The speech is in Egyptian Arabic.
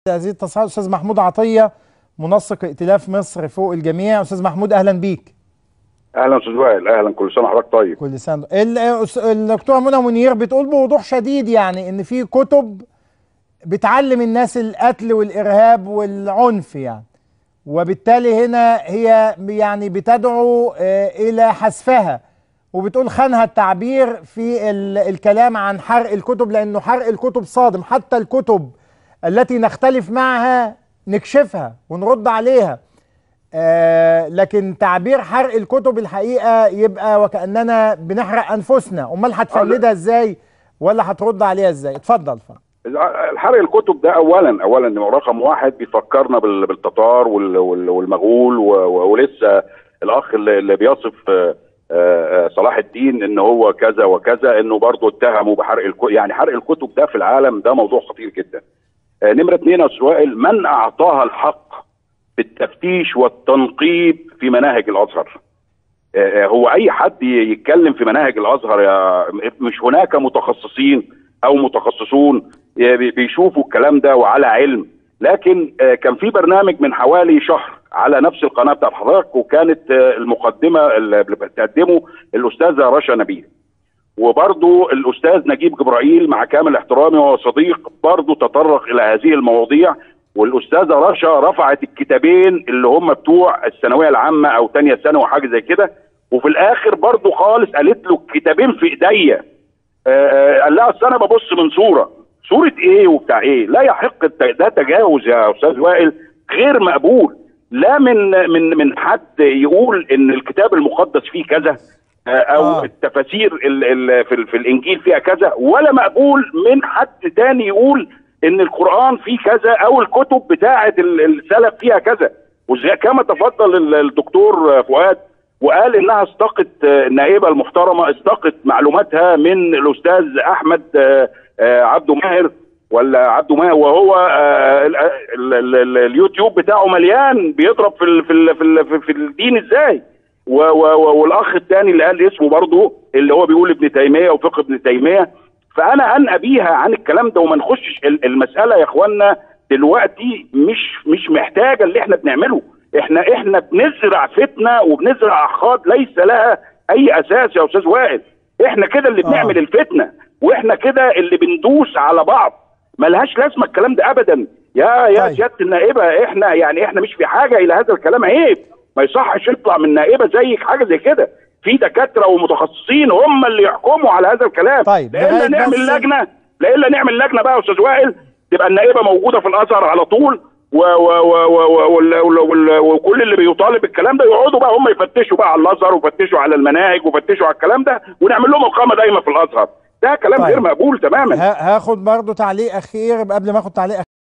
هذه التصحيح استاذ محمود عطيه منسق ائتلاف مصر فوق الجميع استاذ محمود اهلا بيك اهلا استاذ وائل اهلا كل سنه وحضرتك طيب كل سنه ال- الدكتوره منى منير بتقول بوضوح شديد يعني ان في كتب بتعلم الناس القتل والارهاب والعنف يعني وبالتالي هنا هي يعني بتدعو آه، الى حذفها وبتقول خانها التعبير في ال- الكلام عن حرق الكتب لانه حرق الكتب صادم حتى الكتب التي نختلف معها نكشفها ونرد عليها آه لكن تعبير حرق الكتب الحقيقه يبقى وكاننا بنحرق انفسنا امال هتفندها ازاي ولا هترد عليها ازاي اتفضل اتفضل الحرق الكتب ده اولا اولا رقم واحد بيفكرنا بال- بالتتار وال- وال- والمغول و- و- ولسه الاخ اللي اللي بيصف آه، آه، صلاح الدين ان هو كذا وكذا انه برضه اتهموا بحرق الكتب يعني حرق الكتب ده في العالم ده موضوع خطير جدا آه، نمره اثنين يا سؤال من اعطاها الحق بالتفتيش والتنقيب في مناهج الازهر آه، هو اي حد يتكلم في مناهج الازهر يا مش هناك متخصصين او متخصصون آه، بي- بيشوفوا الكلام ده وعلى علم لكن آه، كان في برنامج من حوالي شهر على نفس القناه بتاعت حضرتك وكانت آه، المقدمه اللي بتقدمه الاستاذه رشا نبيل وبرضه الاستاذ نجيب جبرائيل مع كامل احترامي وهو صديق برضه تطرق الى هذه المواضيع والاستاذه رشا رفعت الكتابين اللي هم بتوع الثانويه العامه او ثانيه ثانوي حاجه زي كده وفي الاخر برضه خالص قالت له الكتابين في ايديا آه، آه، قال لها اصل انا ببص من صوره صوره ايه وبتاع ايه لا يحق الت- ده تجاوز يا استاذ وائل غير مقبول لا من من من حد يقول ان الكتاب المقدس فيه كذا آه، او آه. آه. التفاسير ال ال في, ال- في الانجيل فيها كذا ولا مقبول من حد تاني يقول ان القران فيه كذا او الكتب بتاعه ال- السلف فيها كذا وزي كما تفضل ال- الدكتور فؤاد وقال انها استقت آه، النائبه المحترمه استقت معلوماتها من الاستاذ احمد آه، آه، عبده ماهر ولا عبده ماهر وهو آه، ال- ال- ال- ال- اليوتيوب بتاعه مليان بيضرب في ال- في ال- في ال- في- في الدين ازاي و- و- و- والاخ الثاني اللي قال اسمه برضه اللي هو بيقول ابن تيميه وفقه ابن تيميه فانا انقى بيها عن الكلام ده وما نخشش ال- المساله يا اخوانا دلوقتي مش مش محتاجه اللي احنا بنعمله احنا احنا بنزرع فتنه وبنزرع احقاد ليس لها اي اساس يا استاذ وائل احنا كده اللي آه. بنعمل الفتنه واحنا كده اللي بندوس على بعض ملهاش لازمه الكلام ده ابدا يا يا طيب. سياده النائبه احنا يعني احنا مش في حاجه الى هذا الكلام عيب ما يصحش يطلع من نائبه زيك حاجه زي كده في دكاتره ومتخصصين هم اللي يحكموا على هذا الكلام طيب، لا الا لغاية نعمل بس- لجنه لا الا نعمل لجنه بقى يا استاذ وائل تبقى النائبه موجوده في الازهر على طول و و و و و وال- وال- وال- وكل اللي بيطالب بالكلام ده يقعدوا بقى هم يفتشوا بقى على الازهر ويفتشوا على المناهج ويفتشوا على الكلام ده ونعمل لهم اقامه دايما في الازهر ده كلام طيب. غير مقبول تماما ه- هاخد برضو تعليق اخير قبل ما اخد تعليق